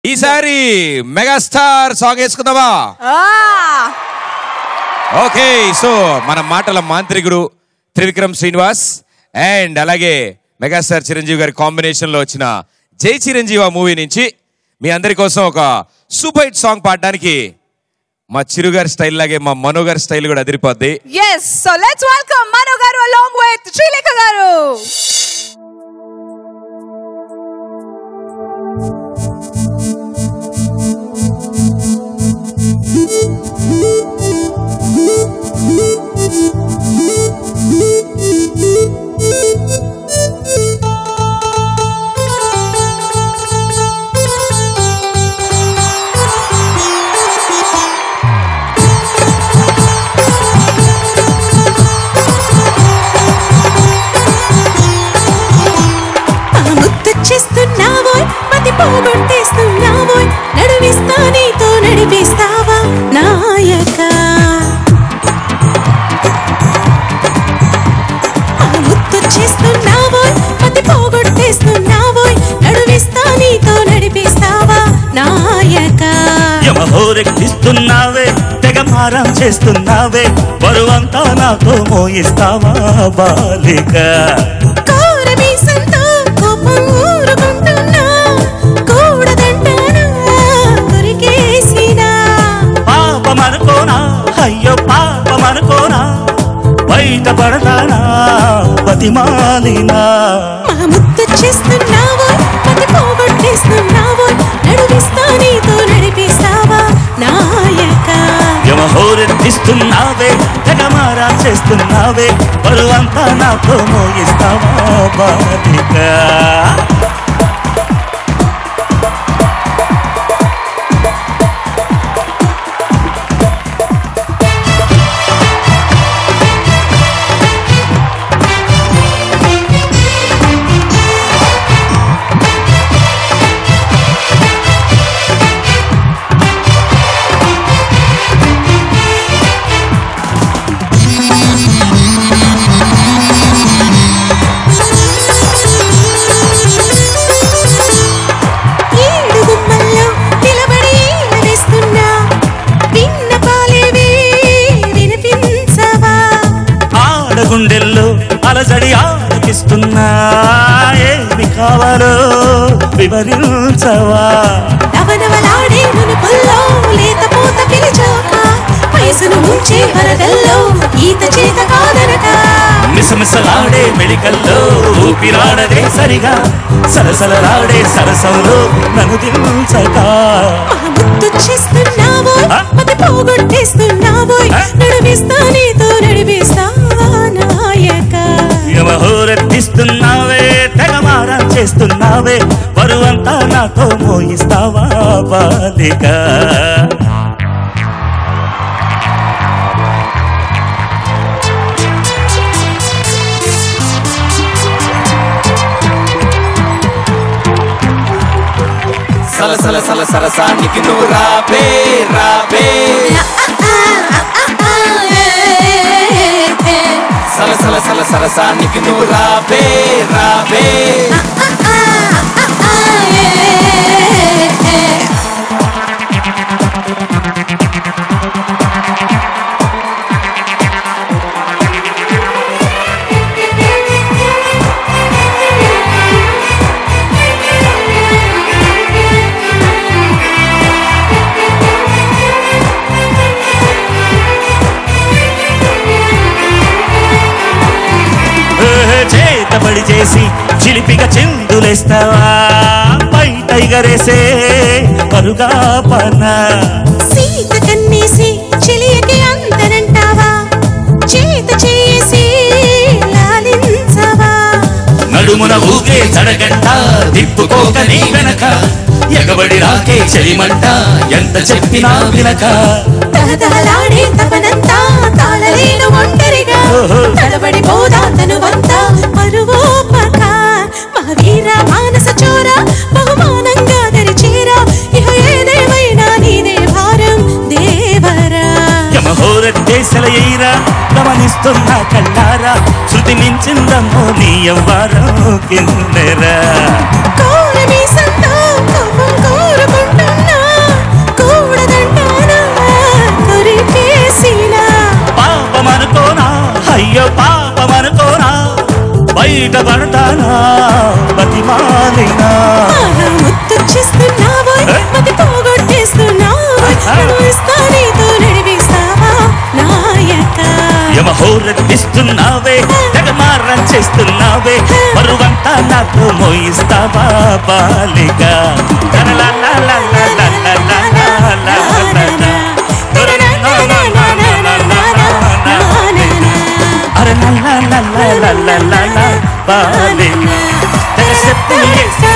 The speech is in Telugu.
ఈసారి మెగాస్టార్ సాంగ్ వేసుకుందామా ఓకే సో మన మాటల మాంత్రికుడు త్రివిక్రమ్ శ్రీనివాస్ అండ్ అలాగే మెగాస్టార్ చిరంజీవి గారి కాంబినేషన్ లో వచ్చిన జై చిరంజీవి మూవీ నుంచి మీ అందరి కోసం ఒక సూపర్ హిట్ సాంగ్ పాడడానికి మా చిరు గారి స్టైల్ లాగే మా మనో గారి స్టైల్ కూడా అదిరిపోద్ది yes so let's welcome Manu గారు అలాంగ్ విత్ శ్రీలేఖ గారు ముద్దొచ్చేస్తున్నావోయ్ మతి పోగొట్టేస్తున్నావోయ్ నడిపిస్తా నీతో నడిపిస్తావా నాయక ముద్దొచ్చేస్తున్నావోయ్ మతి పోగొట్టేస్తున్నావోయ్ నడిపిస్తా నీతో నడిపిస్తావా నాయక యమహోరెక్కిస్తున్నావే తెగ మారం చేస్తున్నావే బరువంతా నాతో మోయిస్తావా బాలిక కోరమీసంతో కోపం ఊరుకుంటున్నా కూడదంటానా దొరికేసినా పాపమనుకోనా అయ్యో పాపమనుకోనా బయట పడతానా బతిమాలినా మా ముద్దు చేస్తున్నావో పతి పోగొట్టేస్తున్నావో నడిపిస్తా నీతో నడిపిస్తావా నాయక యమహోరెత్తిస్తున్నావే తెగ మారం చేస్తున్నావే బరువంతా నాతో మోయిస్తావా బాలిక ఏడు గుమ్మల్లో నిలబడి వేస్తున్నా విన్న పాలేవే వినిపించవా ఆడగుండెల్లో అలజడి ఆలకిస్తున్నా ఏమి కావాలో వివరించవా నవనవలాడే మునుపుల్లో లేత పూత పిలిచాక వయసును ముంచే వరదల్లో ఈత చేత కాదనక మిసమిసలాడే మెడికల్లో ఊపిరాడదే సరిగా సరసలలాడే సరసంలో నన్ను దించక మా ముద్దు చేస్తున్నావో ఆ? మతి పోగొట్టేస్తున్నావో ఆ? నడిపిస్తా నీతో నడిపిస్తావా నాయక యమహోరెత్తిస్తున్నావే తెగమారం చేస్తున్నావే బరువంతా నాతో మోయిస్తావా బాలిక సల సల సల సరసానికి నువ్వు రాబే రాబే సల సల సల సరసానికి నువ్వు రాబే రాబే చేతబడి చేసి చిలిపిగా చిందులేస్తావా బయట ఇగరేసే పరుగా పన సీత కన్నేసి చెలియకి అందనంటావా చేత చేసి లాలించవా నడుమున ఊగే జడగంట తిప్పుకోక నీ వెనక ఎగబడి రాకే చెలిమంట ఎంత చెప్పినా వినక తహతహలాడే తపనంతా తాళలేను ఒంటరిగా ఓహో. తలబడి పోదా తనువంతా పరువోపక మా వీర మానస చోర బహుమానంగా దరిచేరా ఇహ ఏదేమైనా నీదే భారం దేవరా యమహోరెత్తేసల ఎయిరా గమనిస్తున్న కళ్ళారా శృతి మించిందమ్మో నీ ఎవ్వరో కిందరా కోరమీసంతో కోపం కోరుకుంటా చేస్తున్నావే మరువంతా నాతో మోయిస్తావా బాలిక అరే బాలిక తెగ చెప్పులు వేసి